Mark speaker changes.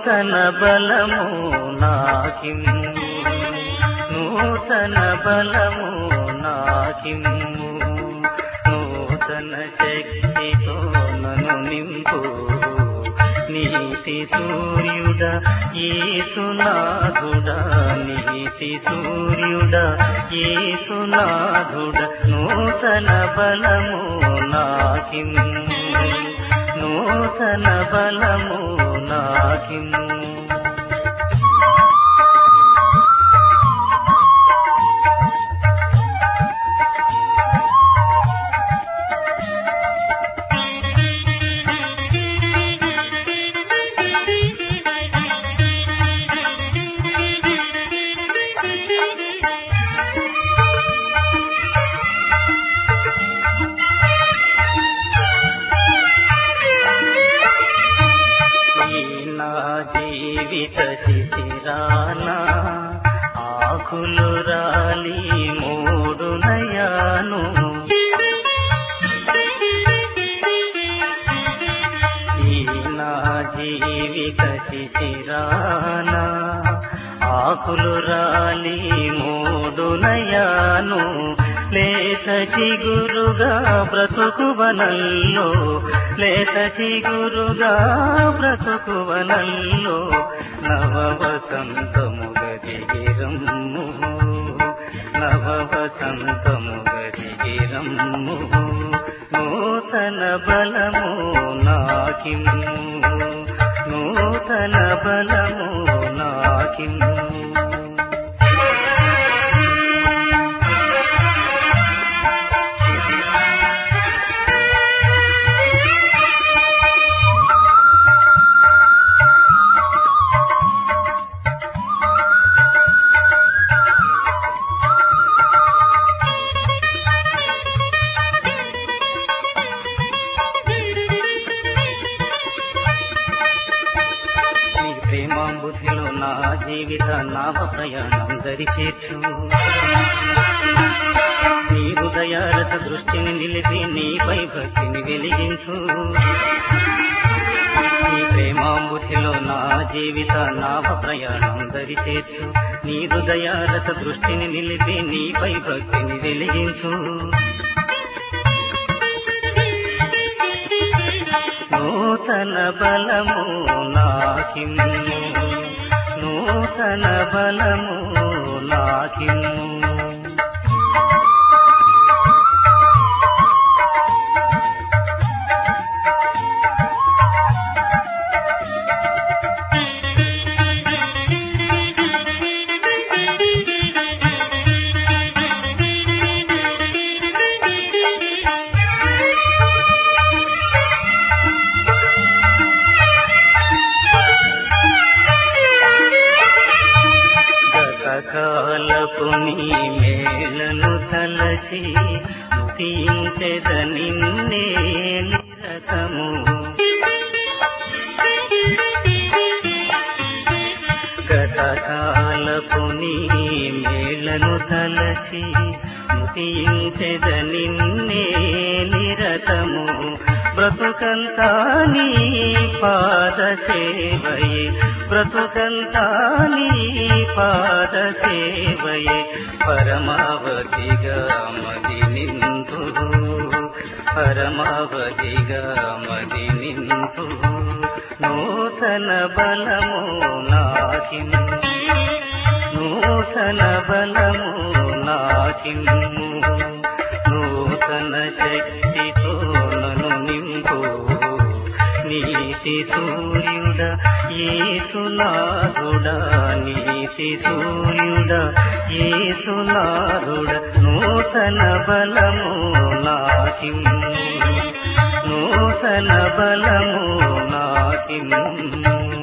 Speaker 1: నూతన బలము నాకిమ్ము నూతన బలము నాకిమ్ము నూతన శక్తితో నన్ను నింపు నీతి సూర్యుడా ఏసునాథుడా నీతి సూర్యుడా ఏసునాథుడా నూతన బలము నాకిమ్ము నూతన బలము నాకిమ్ము ఈ నా జీవిత శిశిరాన ఆకులు రాలి మూడు నయాను ఈ నా జీవిత శిశిరాన ఆకులు రాలి మూడు నయాను లేత చిగురుగా బ్రతుకు వనల్లో లేత చిగురుగా బ్రతుకు వనల్లో నవ వసంతము గదిగిరమ్ము నవ వసంతము గదిగిరమ్ము నూతన బలము నాకిమ్ము నూతన బలము నాకిమ్ము నీ ప్రేమాంబుధిలో నా జీవిత నావ ప్రయాణం దరి చేర్చు నీ హృదయారత దృష్టిని నిలిపి నీపై భక్తిని వెలిగించు నీ ప్రేమాంబుధిలో నా జీవిత నావ ప్రయాణం దరి చేర్చు నీ హృదయారత దృష్టిని నిలిపి నీపై భక్తిని వెలిగించు నూతన బలము నాకిమ్ము నూతన బలము నాకిమ్ము గతకాలపు నీ మేలను తలచి ముతించెద నిన్నే నిరతము గతకాలపు నీ మేలను తలచి ముతించెద నిన్నే నిరతము బ్రతుకంతా నీ పాద సేవయే బ్రతుకంతా నీ పాద సేవయే పరమావధిగా మది నింతు పరమావధిగా మది నింతు నూతన బలము నాకిమ్ము నూతన బలము నాకిమ్ము నూతన శక్తితో నన్ను నింపు నీతి సూర్యుడా ఏసునాథుడా నీతి సూర్యుడా ఏసునాథుడా నూతన బలము నాకిమ్ము నూతన బలము నాకిమ్ము